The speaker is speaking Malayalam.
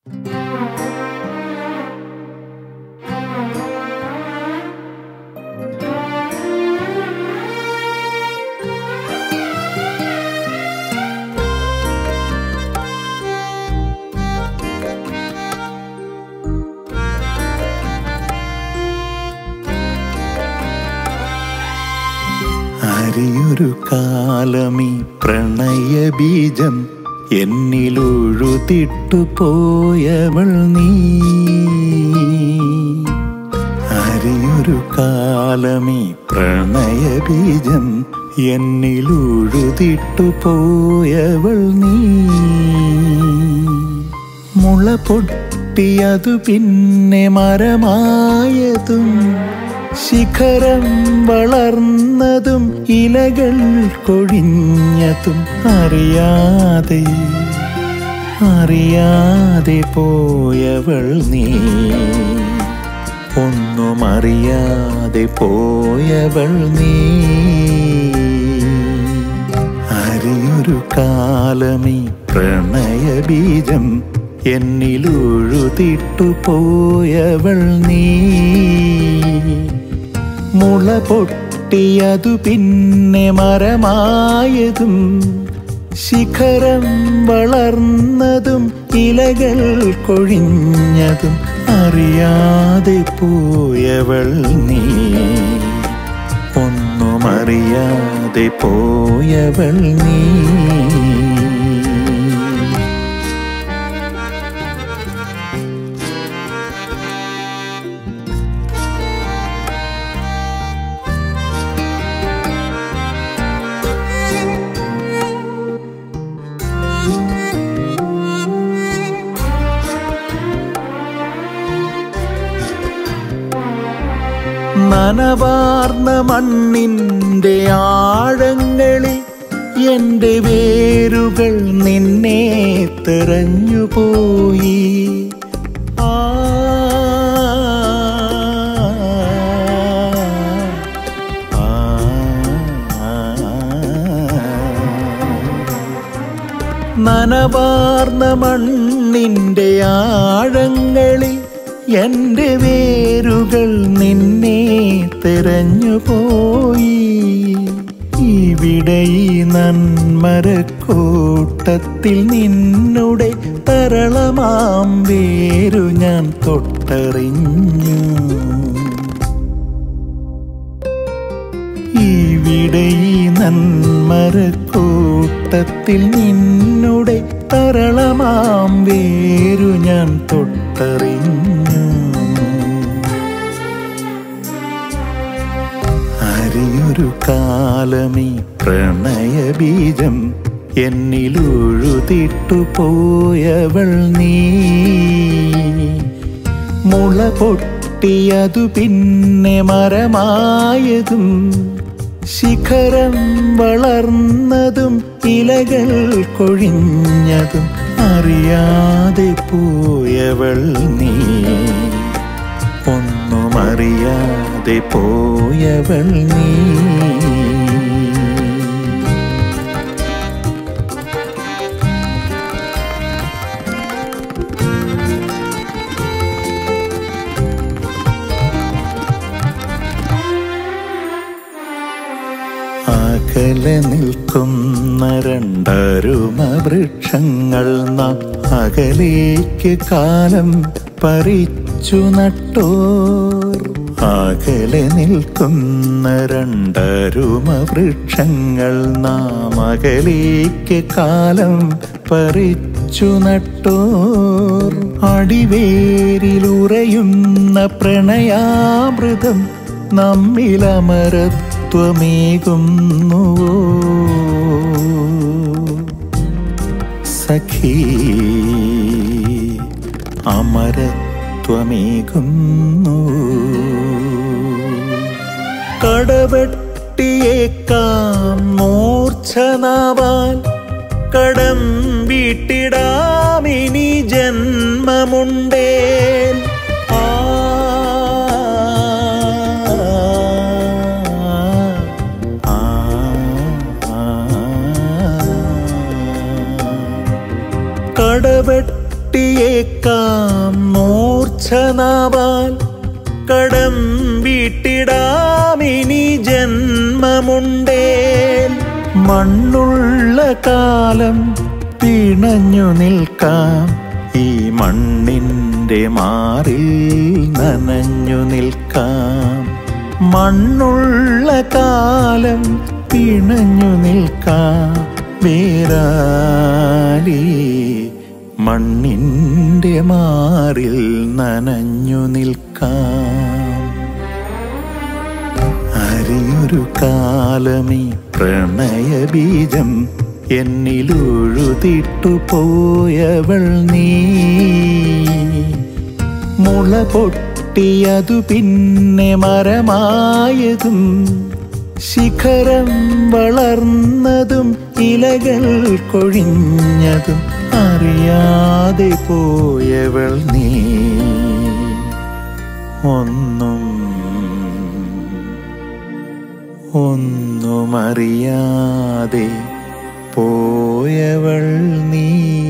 അരിയൊരു കാലമീ പ്രണയ ബീജം എന്നിലുഴുതിട്ടു പോയവൾ നീ അരിയൊരു കാലമീ പ്രണയ ബീജം എന്നിലുഴുതിട്ടു പോയവൾ നീ മുള പൊട്ടിയതു പിന്നെ മരമായതും ശിഖരം വളർന്നതും ഇലകൾ കൊഴിഞ്ഞതും അറിയാതെ അറിയാതെ പോയവൾ നീ ഒന്നും അറിയാതെ പോയവൾ നീ അരിയൊരു കാലമീ പ്രണയ ബീജം എന്നിലുഴുതിട്ടു പോയവൾ നീ മുള പൊട്ടിയതു പിന്നെ മരമായതും ശിഖരം വളർന്നതും ഇലകൾ കൊഴിഞ്ഞതും അറിയാതെ പോയവൾ നീ ഒന്നും അറിയാതെ പോയവൾ നീ നനവാർന്ന മണ്ണിൻ്റെ ആഴങ്ങളിൽ എൻ്റെ വേരുകൾ നിന്നെ തെരഞ്ഞുപോയി ആ ആ, നനവാർന്ന മണ്ണിൻ്റെ ആഴങ്ങളിൽ എൻ്റെ വേരുകൾ നിന്നെ തെരഞ്ഞുപോയി ഇവിടെ ഈ നന്മരക്കൂട്ടത്തിൽ നിന്നുടെ തരളമാം വേരു ഞാൻ തൊട്ടറിഞ്ഞു ഇവിടെ ഈ നന്മരക്കൂട്ടത്തിൽ നിന്നുടെ തരളമാം വേരു ഞാൻ തൊട്ടറിഞ്ഞു അരിയൊരു കാലമീ പ്രണയ ബീജം എന്നിലുഴുതിട്ടു പോയവൾ നീ മുള പൊട്ടിയതു പിന്നെ മരമായതും ശിഖരം വളർന്നതും ഇലകൾ കൊഴിഞ്ഞതും അറിയാതെ പോയവൾ നീ ഒന്നും അറിയാതെ പോയവൾ നീ അകലെ നിൽക്കുന്ന രണ്ടരുമ വൃക്ഷങ്ങൾ നാം അകലേക്ക് കാലം പറിച്ചു നട്ടോർ അകലെ നിൽക്കുന്ന രണ്ടരുമ വൃക്ഷങ്ങൾ നാം അകലേക്ക് കാലം പറിച്ചു നട്ടോർ അടിവേരിലുറയുന്ന പ്രണയാമൃതം നമ്മിലമരത്വമേകുന്നുവോ സഖീ അമരത്വമേകുന്നു കടവെട്ടിയേക്കാം മൂർച്ഛനാവാൻ കടം വീട്ടിടാമിനി ജന്മമുണ്ടേൽ ആ ആ, ആ, ആ. പൊട്ടിയേക്കാം മൂർച്ഛനാവാൽ കടം വീട്ടിടാമിനി ജന്മമുണ്ടേൽ മണ്ണുള്ള കാലം പിണഞ്ഞു നിൽക്കാം ഈ മണ്ണിൻ്റെ മാറിൽ നനഞ്ഞു നിൽക്കാം മണ്ണുള്ള കാലം പിണഞ്ഞു നിൽക്കാം വേരാലി മണ്ണിൻ്റെ മാറിൽ നനഞ്ഞു നിൽക്കാം അരിയൊരു കാലമീ പ്രണയബീജം എന്നിലുഴുതിട്ടു പോയവൾ നീ മുള പൊട്ടിയതു പിന്നെ മരമായതും ശിഖരം വളർന്നതും ഇലകൾ കൊഴിഞ്ഞതും അറിയാതെ പോയവൾ നീ ഒന്നും ഒന്നുമറിയാതെ പോയവൾ നീ